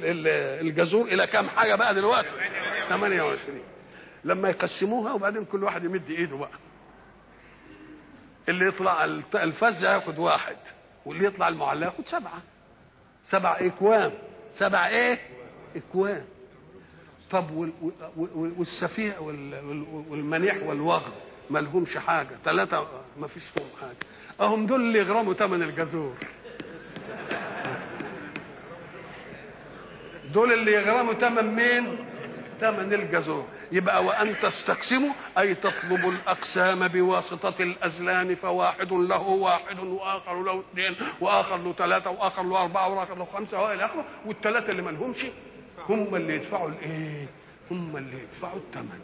الجزور الى كام حاجه بقى دلوقتي 28 لما يقسموها وبعدين كل واحد يمد ايده بقى اللي يطلع الفزع ياخد واحد واللي يطلع المعلى ياخد سبعه سبع اكوام سبع ايه اكوام طب والسفيع والمنيح والوغد ما لهمش حاجه ثلاثه ما فيش فيهم حاجه اهم دول اللي يغرموا ثمن الجزور دول اللي يغرموا ثمن مين ثمن الجزور يبقى وان تستقسموا اي تطلبوا الاقسام بواسطه الازلام فواحد له واحد واخر له اثنين واخر له ثلاثه واخر له اربعه واخر له خمسه والى اخره والثلاثه اللي ما لهمش هم اللي يدفعوا الايه هم اللي يدفعوا الثمن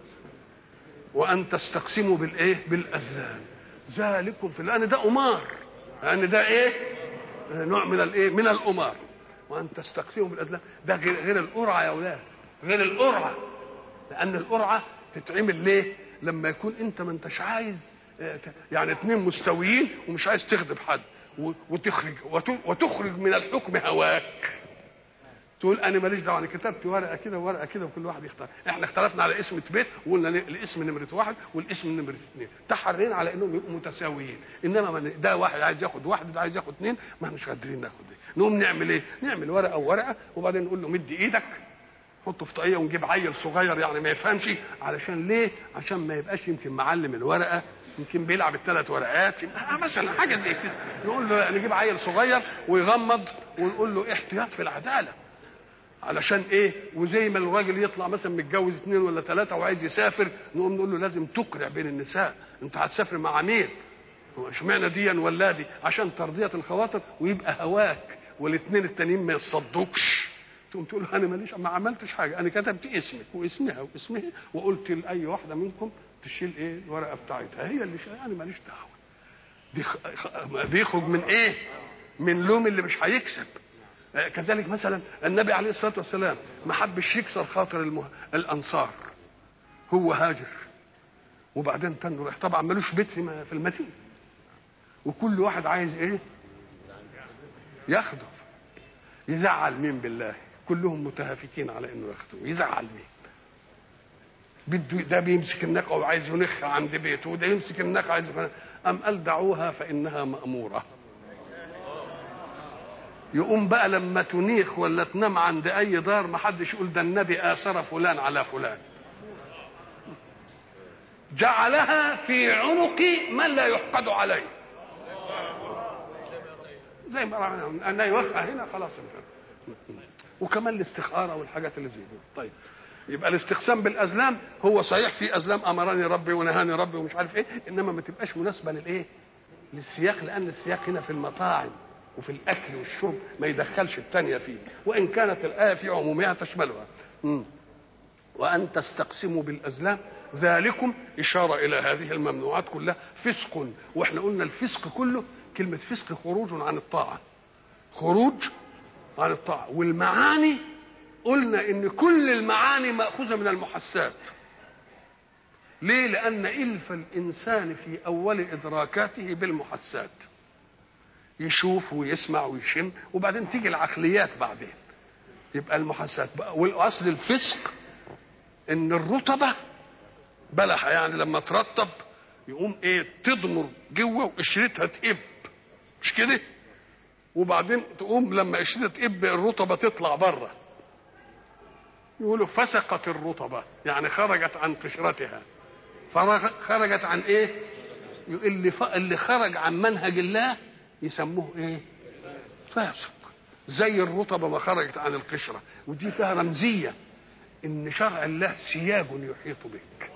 وان تستقسموا بالايه بالازلام ذلكم في لان ده امار لان ده ايه نوع من الايه من الامار وان تستقسموا بالازلام ده غير غير القرعه يا اولاد غير القرعه لان القرعه تتعمل ليه لما يكون انت ما انتش عايز يعني اثنين مستويين ومش عايز تغضب حد وتخرج وتخرج من الحكم هواك تقول انا ماليش دعوه انا كتبت ورقه كده وورقه كده وكل واحد يختار احنا اختلفنا على اسم بيت وقلنا الاسم نمره واحد والاسم نمره اثنين تحرينا على انهم يبقوا متساويين انما من ده واحد عايز ياخد واحد ده عايز ياخد اثنين ما احناش قادرين ناخد دي نقوم نعمل ايه؟ نعمل ورقه وورقه وبعدين نقول له مد ايدك حطه في طاقيه ونجيب عيل صغير يعني ما يفهمش علشان ليه؟ عشان ما يبقاش يمكن معلم الورقه يمكن بيلعب الثلاث ورقات مثلا حاجه زي كده نقول له نجيب عيل صغير ويغمض ونقول له احتياط في العداله علشان ايه وزي ما الراجل يطلع مثلا متجوز اثنين ولا ثلاثه وعايز يسافر نقوم نقول له لازم تقرع بين النساء انت هتسافر مع مين اشمعنى ديا ولا دي عشان ترضيه الخواطر ويبقى هواك والاثنين التانيين ما يصدقش تقوم تقول له انا ماليش ما عملتش حاجه انا كتبت اسمك واسمها واسمها وقلت لاي واحده منكم تشيل ايه الورقه بتاعتها هي اللي شايله انا ماليش دعوه دي خ... بيخرج من ايه من لوم اللي مش هيكسب كذلك مثلا النبي عليه الصلاه والسلام ما حبش يكسر خاطر المه... الانصار هو هاجر وبعدين تنه طبعا ملوش بيت في في المدينه وكل واحد عايز ايه ياخده يزعل مين بالله كلهم متهافكين على انه ياخده يزعل مين بده ده بيمسك الناقه وعايز ينخ عند بيته وده يمسك الناقه عايز ام قال دعوها فانها ماموره يقوم بقى لما تنيخ ولا تنام عند اي دار ما حدش يقول ده النبي اثر فلان على فلان جعلها في عنق من لا يحقد عليه زي ما انا يوقع هنا خلاص وكمان الاستخاره والحاجات اللي زي دي طيب يبقى الاستقسام بالازلام هو صحيح في ازلام امرني ربي ونهاني ربي ومش عارف ايه انما ما تبقاش مناسبه للايه للسياق لان السياق هنا في المطاعم وفي الاكل والشرب ما يدخلش الثانيه فيه وان كانت الايه في عمومها تشملها مم. وان تستقسموا بالازلام ذلكم اشاره الى هذه الممنوعات كلها فسق واحنا قلنا الفسق كله كلمه فسق خروج عن الطاعه خروج عن الطاعه والمعاني قلنا ان كل المعاني ماخوذه من المحسات ليه لان الف الانسان في اول ادراكاته بالمحسات يشوف ويسمع ويشم وبعدين تيجي العقليات بعدين يبقى المحسات بقى والاصل الفسق ان الرطبه بلح يعني لما ترطب يقوم ايه تضمر جوه وقشرتها تقب مش كده وبعدين تقوم لما قشرتها تقب الرطبه تطلع بره يقولوا فسقت الرطبه يعني خرجت عن قشرتها خرجت عن ايه اللي ف... اللي خرج عن منهج الله يسموه ايه فاسق زي الرطبه ما خرجت عن القشره ودي فيها رمزيه ان شرع الله سياج يحيط بك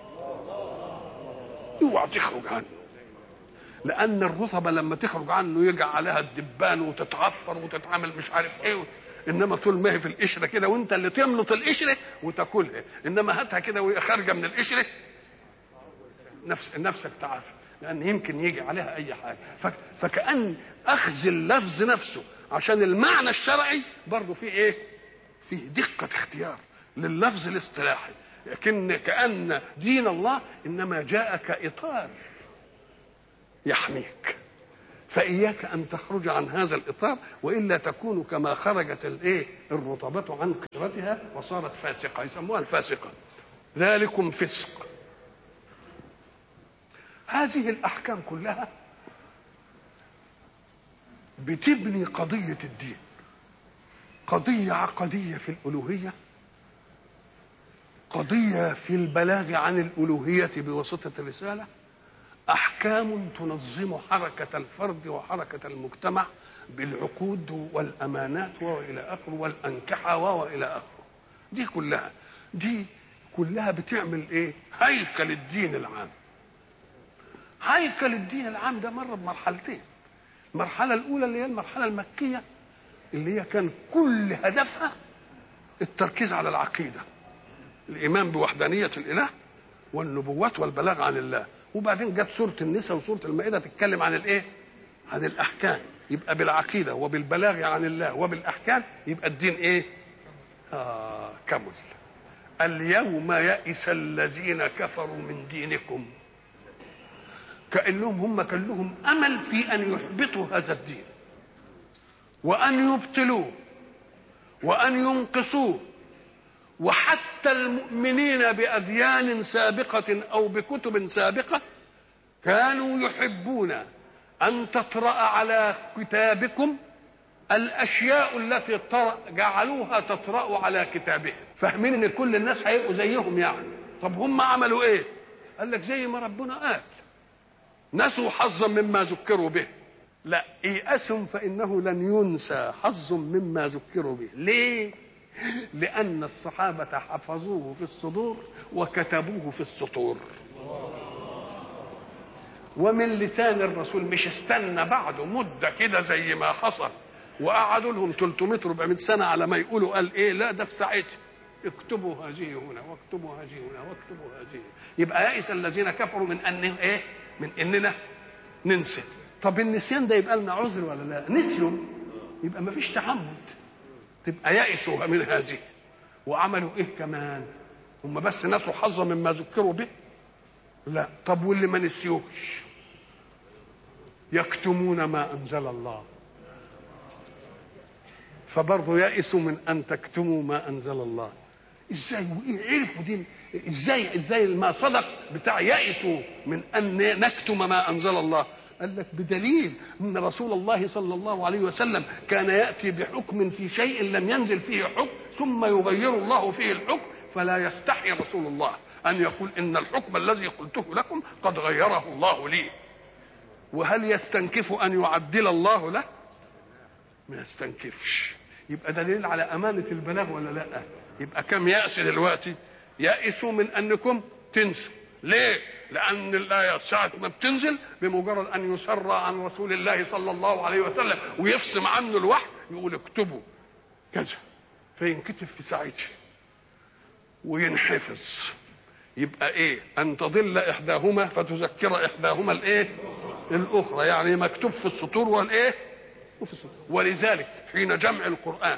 اوعى تخرج عنه لان الرطبه لما تخرج عنه يجع عليها الدبان وتتعفر وتتعمل مش عارف ايه انما طول ما هي في القشره كده وانت اللي تملط القشره وتاكلها انما هاتها كده وهي خارجه من القشره نفس نفسك تعافى لان يمكن يجي عليها اي حاجه فكان اخذ اللفظ نفسه عشان المعنى الشرعي برضه فيه ايه فيه دقه اختيار لللفظ الاصطلاحي لكن كان دين الله انما جاء كاطار يحميك فإياك أن تخرج عن هذا الإطار وإلا تكون كما خرجت الإيه الرطبة عن قدرتها وصارت فاسقة يسموها الفاسقة ذلكم فسق هذه الأحكام كلها بتبني قضية الدين قضية عقدية في الألوهية قضية في البلاغ عن الألوهية بواسطة الرسالة أحكام تنظم حركة الفرد وحركة المجتمع بالعقود والأمانات وإلى آخره والأنكحة وإلى آخره دي كلها دي كلها بتعمل إيه هيكل الدين العام هيكل الدين العام ده مر بمرحلتين المرحلة الأولى اللي هي المرحلة المكية اللي هي كان كل هدفها التركيز على العقيدة الإيمان بوحدانية الإله والنبوات والبلاغ عن الله وبعدين جت سورة النساء وسورة المائدة تتكلم عن الإيه؟ عن الأحكام يبقى بالعقيدة وبالبلاغ عن الله وبالأحكام يبقى الدين إيه؟ آه كمل اليوم يئس الذين كفروا من دينكم كأنهم هم كان لهم أمل في أن يحبطوا هذا الدين وأن يبطلوه وأن ينقصوه وحتى المؤمنين بأديان سابقة أو بكتب سابقة كانوا يحبون أن تطرأ على كتابكم الأشياء التي جعلوها تطرأ على كتابهم فاهمين إن كل الناس هيبقوا زيهم يعني طب هم عملوا إيه قال لك زي ما ربنا قال نسوا حظا مما ذكروا به لا ايأسهم فإنه لن ينسى حظ مما ذكروا به ليه لأن الصحابة حفظوه في الصدور وكتبوه في السطور ومن لسان الرسول مش استنى بعده مدة كده زي ما حصل وقعدوا لهم 300 400 سنة على ما يقولوا قال ايه لا ده في ساعتها اكتبوا هذه هنا واكتبوا هذه هنا واكتبوا هذه يبقى يئس الذين كفروا من ان ايه من اننا ننسى طب النسيان ده يبقى لنا عذر ولا لا نسيوا يبقى ما فيش تعمد تبقى يئسوا من هذه وعملوا ايه كمان هم بس نسوا حظا مما ذكروا به لا طب واللي ما نسيوش يكتمون ما انزل الله فبرضه يئسوا من ان تكتموا ما انزل الله ازاي وايه عرفوا دي ازاي ازاي ما صدق بتاع يئسوا من ان نكتم ما انزل الله قال لك بدليل ان رسول الله صلى الله عليه وسلم كان ياتي بحكم في شيء لم ينزل فيه حكم ثم يغير الله فيه الحكم فلا يستحي رسول الله ان يقول ان الحكم الذي قلته لكم قد غيره الله لي وهل يستنكف ان يعدل الله له ما يستنكفش يبقى دليل على امانه البلاغ ولا لا يبقى كم يأس دلوقتي يأسوا من انكم تنسوا ليه لان الايه ساعه ما بتنزل بمجرد ان يسرى عن رسول الله صلى الله عليه وسلم ويفصم عنه الوحي يقول اكتبوا كذا فينكتب في ساعتها وينحفظ يبقى ايه ان تضل احداهما فتذكر احداهما الايه الاخرى يعني مكتوب في السطور والايه وفي السطور ولذلك حين جمع القران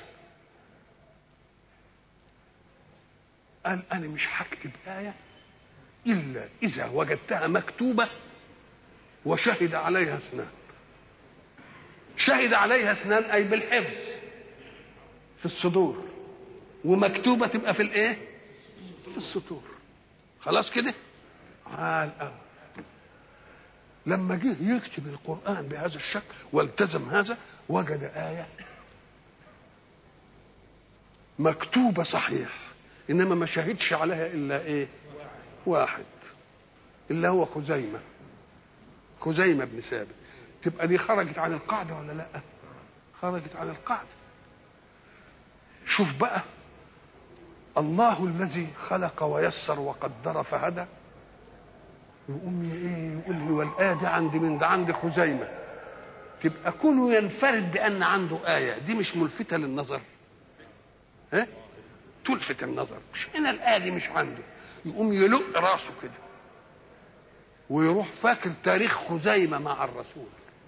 قال انا مش هكتب ايه الا اذا وجدتها مكتوبه وشهد عليها اثنان شهد عليها اثنان اي بالحفظ في الصدور ومكتوبه تبقى في الايه في السطور خلاص كده عال قوي لما جه يكتب القرآن بهذا الشكل والتزم هذا وجد آية مكتوبة صحيح إنما ما شهدش عليها إلا إيه واحد اللي هو خزيمة خزيمة بن ثابت تبقى دي خرجت عن القاعدة ولا لا خرجت عن القاعدة شوف بقى الله الذي خلق ويسر وقدر فهدى يقوم ايه يقول هو الايه دي عند من ده عند خزيمه تبقى كونه ينفرد بان عنده ايه دي مش ملفته للنظر ها تلفت النظر مش هنا الايه دي مش عنده يقوم يلق راسه كده ويروح فاكر تاريخ خزيمه مع الرسول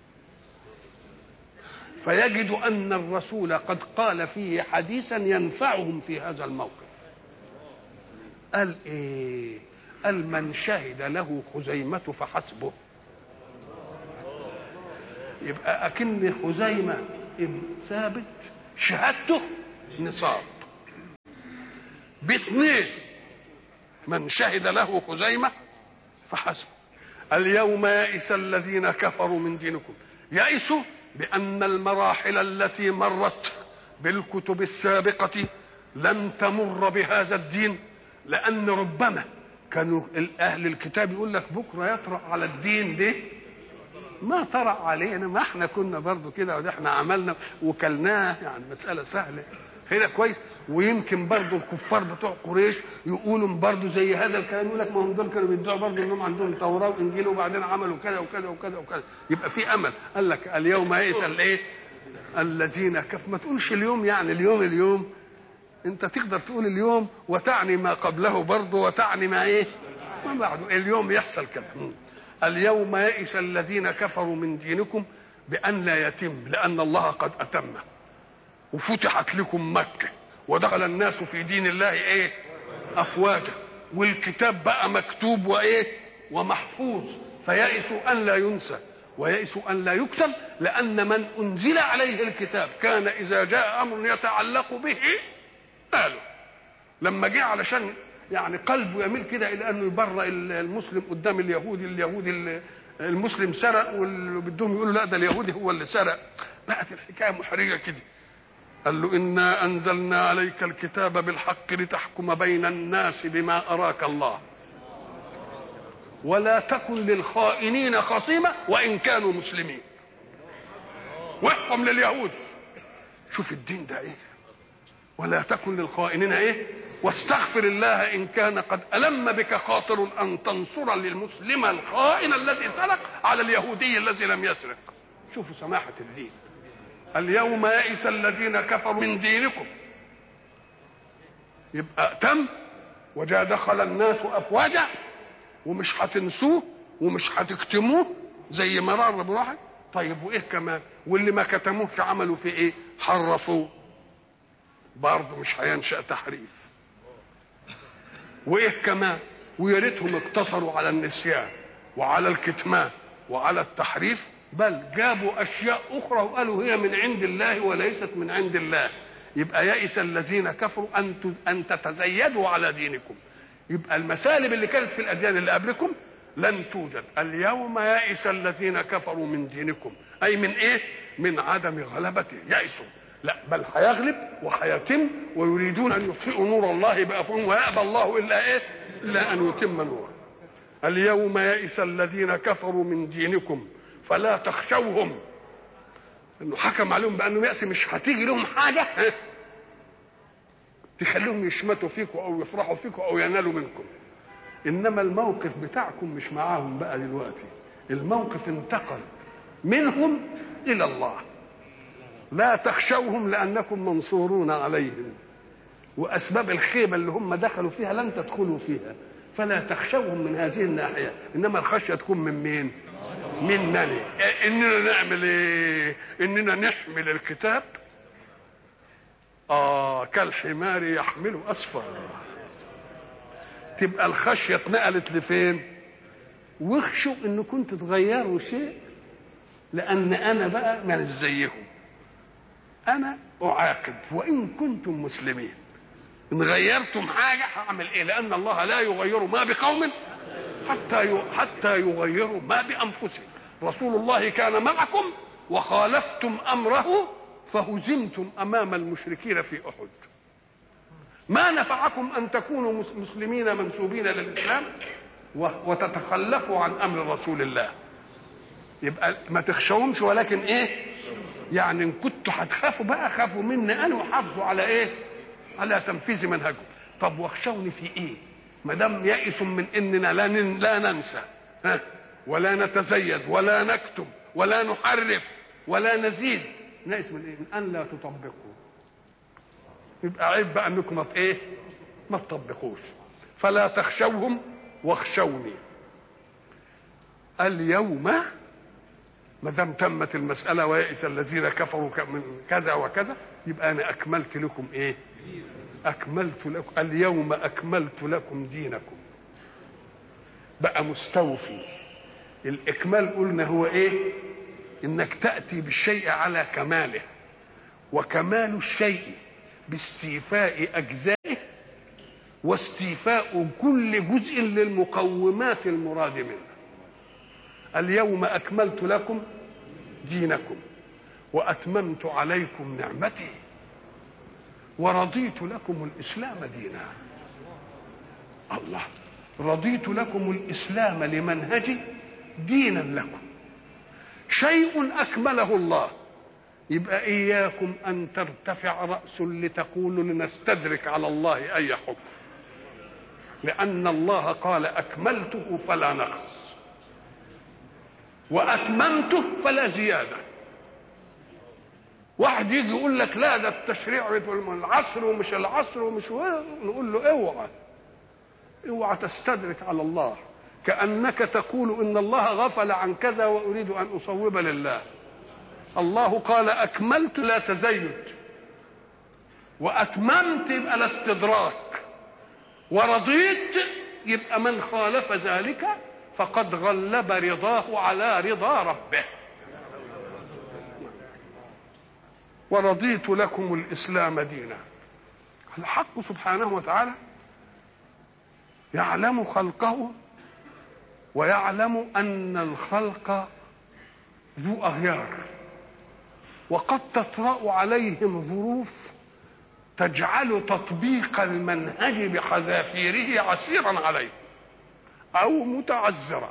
فيجد ان الرسول قد قال فيه حديثا ينفعهم في هذا الموقف قال ايه قال من شهد له خزيمة فحسبه يبقى اكن خزيمه ابن ثابت شهادته نصاب باثنين من شهد له خزيمه فحسب اليوم يئس الذين كفروا من دينكم يئسوا بان المراحل التي مرت بالكتب السابقه لم تمر بهذا الدين لان ربما كانوا اهل الكتاب يقول لك بكره يطرا على الدين ده ما طرأ علينا ما احنا كنا برضو كده وده احنا عملنا وكلناه يعني مسألة سهلة هنا كويس ويمكن برضو الكفار بتوع قريش يقولوا برضو زي هذا الكلام يقول لك ما هم دول كانوا بيدعوا برضو انهم عندهم توراة وانجيل وبعدين عملوا كذا وكذا وكذا وكذا يبقى في امل قال لك اليوم يئس الايه؟ الذين كف ما تقولش اليوم يعني اليوم اليوم انت تقدر تقول اليوم وتعني ما قبله برضه وتعني ما ايه؟ ما بعده اليوم يحصل كده اليوم يئس الذين كفروا من دينكم بأن لا يتم لأن الله قد أتمه وفتحت لكم مكة ودخل الناس في دين الله إيه أفواجا والكتاب بقى مكتوب وإيه ومحفوظ فيئسوا أن لا ينسى ويئسوا أن لا يكتب لأن من أنزل عليه الكتاب كان إذا جاء أمر يتعلق به قالوا لما جه علشان يعني قلبه يميل كده الى انه يبرأ المسلم قدام اليهودي اليهودي المسلم سرق واللي بدهم يقولوا لا ده اليهودي هو اللي سرق بقت الحكايه محرجه كده قال له انا انزلنا عليك الكتاب بالحق لتحكم بين الناس بما اراك الله ولا تكن للخائنين خصيمه وان كانوا مسلمين واحكم لليهود شوف الدين ده ايه ولا تكن للخائنين ايه واستغفر الله ان كان قد الم بك خاطر ان تنصر للمسلم الخائن الذي سرق على اليهودي الذي لم يسرق شوفوا سماحه الدين اليوم يئس الذين كفروا من دينكم يبقى تم وجاء دخل الناس افواجا ومش هتنسوه ومش هتكتموه زي مرار براحه طيب وايه كمان واللي ما كتموهش عملوا في ايه حرفوه برضه مش هينشا تحريف وايه كمان ويا ريتهم اقتصروا على النسيان وعلى الكتمان وعلى التحريف بل جابوا اشياء اخرى وقالوا هي من عند الله وليست من عند الله يبقى يئس الذين كفروا ان ان تتزيدوا على دينكم يبقى المسالب اللي كانت في الاديان اللي قبلكم لن توجد اليوم يئس الذين كفروا من دينكم اي من ايه من عدم غلبته يئسوا لا بل هيغلب وهيتم ويريدون ان يطفئوا نور الله بافواههم ويأبى الله الا ايه؟ الا ان يتم نوره. اليوم يئس الذين كفروا من دينكم فلا تخشوهم انه حكم عليهم بانه يأس مش هتيجي لهم حاجه تخليهم يشمتوا فيكم او يفرحوا فيكم او ينالوا منكم. انما الموقف بتاعكم مش معاهم بقى دلوقتي. الموقف انتقل منهم الى الله. لا تخشوهم لانكم منصورون عليهم واسباب الخيبه اللي هم دخلوا فيها لن تدخلوا فيها فلا تخشوهم من هذه الناحيه انما الخشيه تكون من مين مننا اننا نعمل ايه اننا نحمل الكتاب اه كالحمار يحمل اسفر تبقى الخشيه اتنقلت لفين واخشوا ان كنتوا تغيروا شيء لان انا بقى من زيهم انا اعاقب وان كنتم مسلمين ان غيرتم حاجه هعمل ايه لان الله لا يغير ما بقوم حتى حتى يغيروا ما بانفسهم رسول الله كان معكم وخالفتم امره فهزمتم امام المشركين في احد ما نفعكم ان تكونوا مسلمين منسوبين للاسلام وتتخلفوا عن امر رسول الله يبقى ما تخشوهمش ولكن ايه يعني ان كنتوا هتخافوا بقى خافوا مني انا وحافظوا على ايه على تنفيذ منهجهم طب واخشوني في ايه ما دام يئس من اننا لا لا ننسى ها ولا نتزيد ولا نكتب ولا نحرف ولا نزيد نائس من ايه من ان لا تطبقوا يبقى عيب بقى انكم ما ايه ما تطبقوش فلا تخشوهم واخشوني اليوم ما دام تمت المساله ويئس الذين كفروا من كذا وكذا يبقى انا اكملت لكم ايه اكملت لكم اليوم اكملت لكم دينكم بقى مستوفي الاكمال قلنا هو ايه انك تاتي بالشيء على كماله وكمال الشيء باستيفاء اجزائه واستيفاء كل جزء للمقومات المراد منه اليوم اكملت لكم دينكم واتممت عليكم نعمتي ورضيت لكم الاسلام دينا الله رضيت لكم الاسلام لمنهجي دينا لكم شيء اكمله الله يبقى اياكم ان ترتفع راس لتقولوا لنستدرك على الله اي حكم لان الله قال اكملته فلا نقص واتممته فلا زياده واحد يجي يقول لك لا ده التشريع في العصر ومش العصر ومش نقول له اوعى اوعى تستدرك على الله كانك تقول ان الله غفل عن كذا واريد ان اصوب لله الله قال اكملت لا تزيد واتممت يبقى الاستدراك ورضيت يبقى من خالف ذلك فقد غلب رضاه على رضا ربه ورضيت لكم الاسلام دينا الحق سبحانه وتعالى يعلم خلقه ويعلم ان الخلق ذو اغيار وقد تطرا عليهم ظروف تجعل تطبيق المنهج بحذافيره عسيرا عليه او متعذرا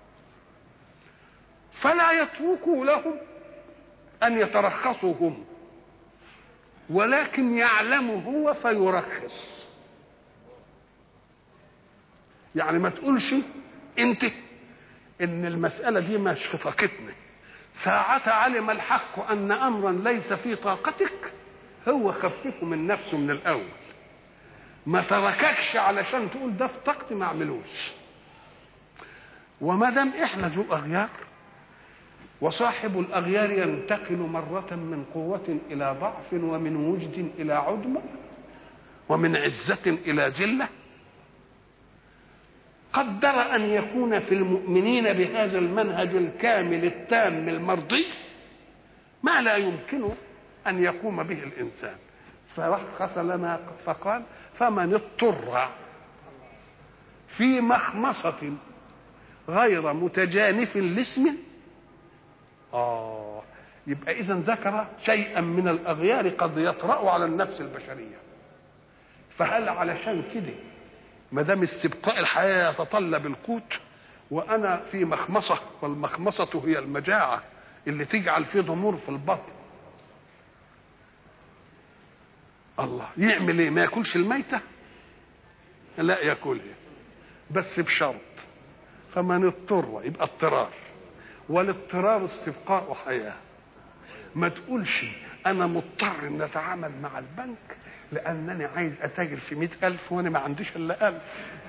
فلا يتركوا لهم ان يترخصوا هم ولكن يعلم هو فيرخص يعني ما تقولش انت ان المساله دي مش في طاقتنا ساعة علم الحق ان امرا ليس في طاقتك هو خففه من نفسه من الاول ما ترككش علشان تقول ده في طاقتي ما اعملوش وما دام احنا ذو اغيار وصاحب الاغيار ينتقل مره من قوه الى ضعف ومن وجد الى عدم ومن عزه الى ذله قدر ان يكون في المؤمنين بهذا المنهج الكامل التام المرضي ما لا يمكن ان يقوم به الانسان فرخص لنا فقال فمن اضطر في مخمصه غير متجانف لاسم آه يبقى إذا ذكر شيئا من الأغيار قد يطرأ على النفس البشرية فهل علشان كده ما دام استبقاء الحياة يتطلب القوت وأنا في مخمصة والمخمصة هي المجاعة اللي تجعل فيه ضمور في البطن الله يعمل ايه ما ياكلش الميتة لا ياكلها بس بشرط فمن اضطر يبقى اضطرار والاضطرار استبقاء حياة ما تقولش أنا مضطر أن أتعامل مع البنك لأنني عايز أتاجر في مئة ألف وأنا ما عنديش إلا ألف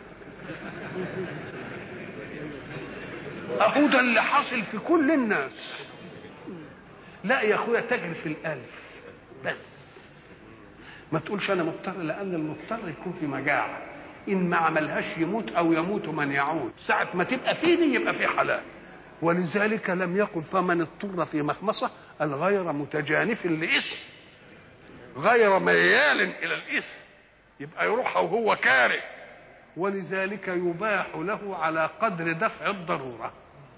أهو ده اللي حاصل في كل الناس لا يا أخويا تاجر في الألف بس ما تقولش أنا مضطر لأن المضطر يكون في مجاعة إن ما عملهاش يموت أو يموت من يعود ساعة ما تبقى في دي يبقى في حلال ولذلك لم يقل فمن اضطر في مخمصة الغير متجانف لإثم غير ميال إلى الإثم يبقى يروح وهو كاره ولذلك يباح له على قدر دفع الضرورة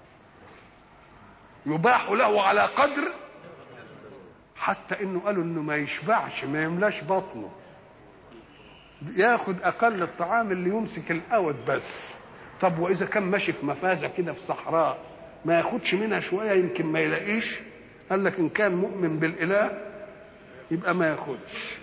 يباح له على قدر حتى انه قالوا انه ما يشبعش ما يملاش بطنه ياخد اقل الطعام اللي يمسك الاود بس طب واذا كان ماشي في مفازه كده في صحراء ما ياخدش منها شويه يمكن ما يلاقيش قال لك ان كان مؤمن بالاله يبقى ما ياخدش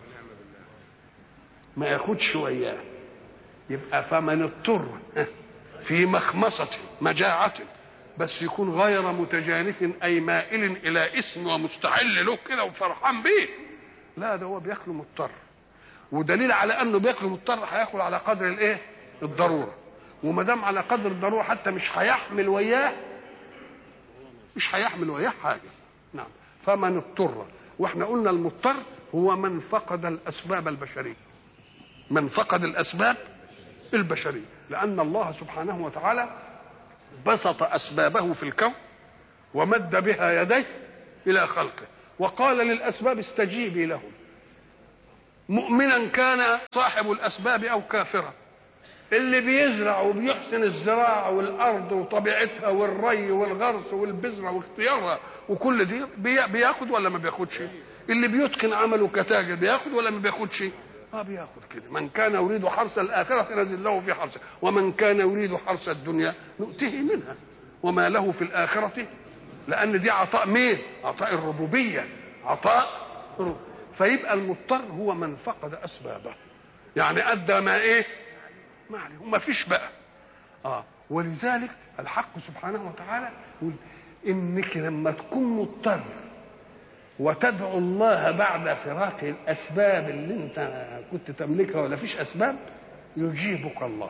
ما ياخدش وياه يبقى فمن اضطر في مخمصة مجاعة بس يكون غير متجانف أي مائل إلى اسم ومستحل له كده وفرحان بيه لا ده هو بياكل مضطر ودليل على انه بياكل مضطر هياكل على قدر الايه الضروره وما دام على قدر الضروره حتى مش هيحمل وياه مش هيحمل وياه حاجه نعم فمن اضطر واحنا قلنا المضطر هو من فقد الاسباب البشريه من فقد الاسباب البشريه لان الله سبحانه وتعالى بسط اسبابه في الكون ومد بها يديه الى خلقه وقال للاسباب استجيبي لهم مؤمنا كان صاحب الاسباب او كافرا اللي بيزرع وبيحسن الزراعه والارض وطبيعتها والري والغرس والبذره واختيارها وكل دي بي- بياخد ولا ما بياخدش اللي بيتقن عمله كتاجر بياخد ولا ما بياخدش اه بياخد كده من كان يريد حرث الاخره نزل له في حرثه ومن كان يريد حرث الدنيا نؤته منها وما له في الاخره لان دي عطاء مين عطاء الربوبيه عطاء الرب- فيبقى المضطر هو من فقد اسبابه يعني ادى ما ايه ما عليه وما فيش بقى اه ولذلك الحق سبحانه وتعالى يقول انك لما تكون مضطر وتدعو الله بعد فراق الاسباب اللي انت كنت تملكها ولا فيش اسباب يجيبك الله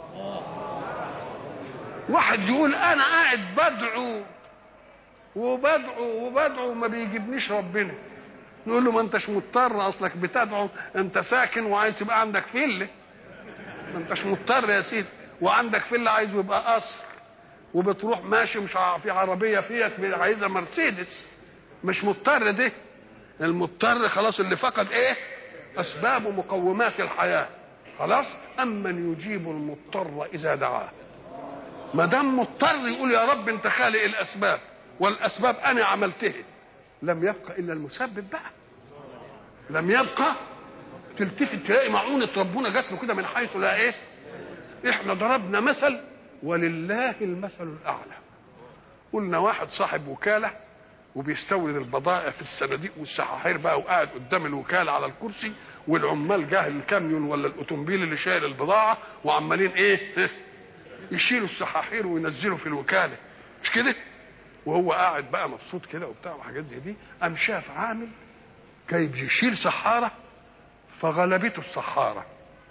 واحد يقول انا قاعد بدعو وبدعو وبدعو وما بيجيبنيش ربنا نقول له ما انتش مضطر اصلك بتدعو انت ساكن وعايز يبقى عندك فيله ما انتش مضطر يا سيدي وعندك فيلا عايزه يبقى قصر وبتروح ماشي مش ع- في عربيه فيت عايزها مرسيدس مش مضطر ده المضطر خلاص اللي فقد ايه اسباب مقومات الحياه خلاص امن يجيب المضطر اذا دعاه ما دام مضطر يقول يا رب انت خالق الاسباب والاسباب انا عملتها لم يبقى الا المسبب بقى لم يبقى تلتفت تلاقي معونة ربنا جات له كده من حيث لا ايه احنا ضربنا مثل ولله المثل الاعلى قلنا واحد صاحب وكاله وبيستورد البضائع في الصناديق والسحاحير بقى وقاعد قدام الوكاله على الكرسي والعمال جاه الكاميون ولا الاوتومبيل اللي شايل البضاعه وعمالين ايه يشيلوا السحاحير وينزلوا في الوكاله مش كده وهو قاعد بقى مبسوط كده وبتاع وحاجات زي دي قام شاف عامل جايب يشيل سحاره فغلبته السحاره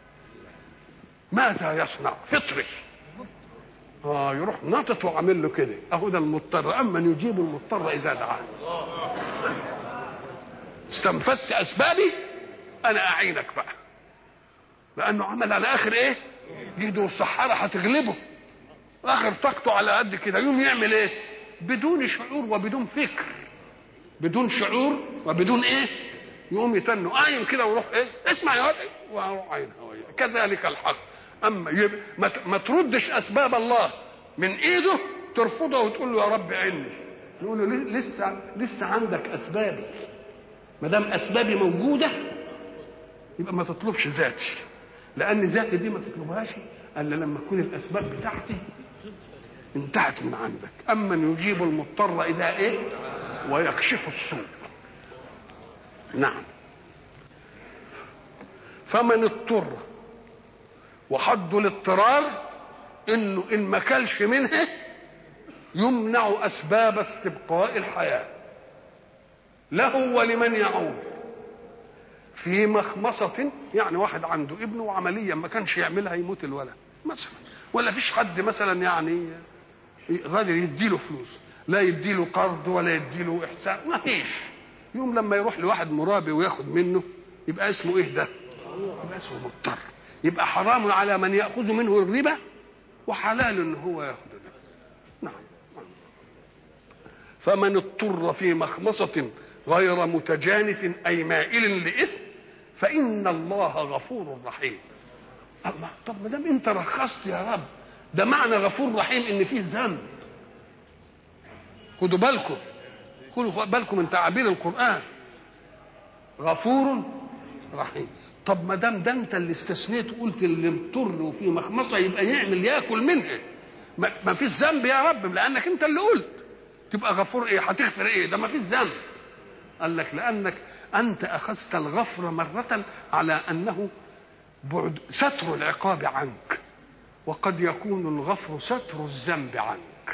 ماذا يصنع فطري اه يروح ناطط وعامل له كده اهو ده المضطر اما يجيب المضطر اذا دعاه استنفذت اسبابي انا اعينك بقى لانه عمل على اخر ايه جهده والسحاره هتغلبه اخر طاقته على قد كده يوم يعمل ايه بدون شعور وبدون فكر بدون شعور وبدون ايه يقوم يتنوا قايم كده ويروح ايه اسمع يا ولد واروح عين هوية. كذلك الحق اما يب... ما, ت... ما تردش اسباب الله من ايده ترفضه وتقول له يا رب عيني نقول له ل- لسه لسه عندك اسبابي ما دام اسبابي موجوده يبقى ما تطلبش ذاتي لان ذاتي دي ما تطلبهاش الا لما تكون الاسباب بتاعتي انتهت من عندك اما يجيب المضطر اذا ايه ويكشف السوء نعم فمن اضطر وحد الاضطرار انه ان ما كلش منها يمنع اسباب استبقاء الحياه له ولمن يعود في مخمصة يعني واحد عنده ابنه وعمليا ما كانش يعملها يموت الولد مثلا ولا فيش حد مثلا يعني غادر يديله فلوس لا يديله قرض ولا يديله احسان ما فيش يوم لما يروح لواحد مرابي وياخد منه يبقى اسمه ايه ده يبقى اسمه مضطر يبقى حرام على من ياخذ منه الربا وحلال ان هو ياخذ الربا نعم فمن اضطر في مخمصة غير متجانف أي مائل لإثم فإن الله غفور رحيم الله طب ما دام أنت رخصت يا رب ده معنى غفور رحيم إن فيه ذنب خدوا بالكم خدوا بالكم من تعابير القرآن غفور رحيم طب ما دام ده انت اللي استثنيت وقلت اللي مضطر وفي مخمصه يبقى يعمل ياكل منها ما ما فيش ذنب يا رب لانك انت اللي قلت تبقى غفور ايه هتغفر ايه ده ما فيش ذنب قال لك لانك انت اخذت الغفر مره على انه بعد ستر العقاب عنك وقد يكون الغفر ستر الذنب عنك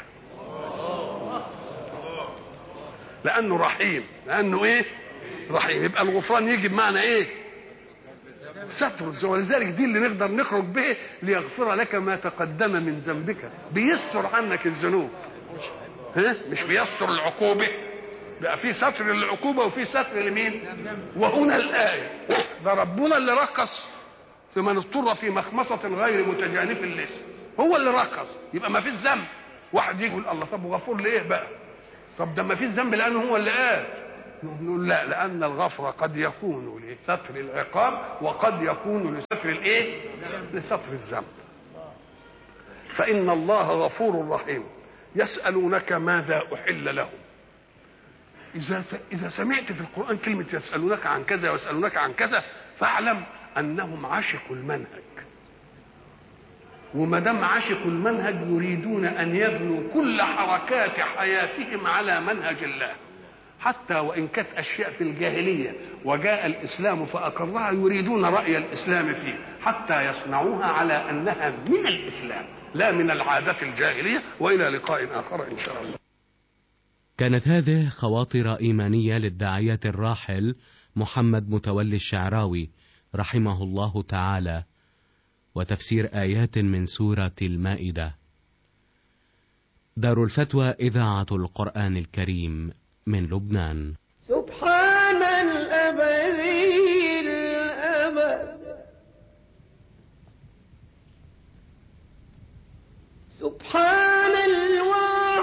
لانه رحيم لانه ايه رحيم يبقى الغفران يجي بمعنى ايه ستر الذنب ولذلك دي اللي نقدر نخرج به ليغفر لك ما تقدم من ذنبك بيستر عنك الذنوب ها مش بيستر العقوبه بقى في ستر للعقوبه وفي ستر لمين وهنا الايه ده ربنا اللي رقص في من اضطر في مخمصه غير متجانف للاسم هو اللي رقص يبقى ما فيش ذنب واحد يجي يقول الله طب وغفور ليه بقى طب ده ما فيش ذنب لانه هو اللي قال نقول لا لان الغفر قد يكون لستر العقاب وقد يكون لستر الايه لستر الذنب فان الله غفور رحيم يسالونك ماذا احل لهم اذا اذا سمعت في القران كلمه يسالونك عن كذا ويسالونك عن كذا فاعلم انهم عشقوا المنهج وما دام عشقوا المنهج يريدون ان يبنوا كل حركات حياتهم على منهج الله حتى وان كانت اشياء في الجاهليه وجاء الاسلام فاقرها يريدون راي الاسلام فيه حتى يصنعوها على انها من الاسلام لا من العاده الجاهليه والى لقاء اخر ان شاء الله. كانت هذه خواطر ايمانيه للداعيه الراحل محمد متولي الشعراوي رحمه الله تعالى وتفسير ايات من سوره المائده. دار الفتوى اذاعه القران الكريم من لبنان سبحان الأبدي الأبد سبحان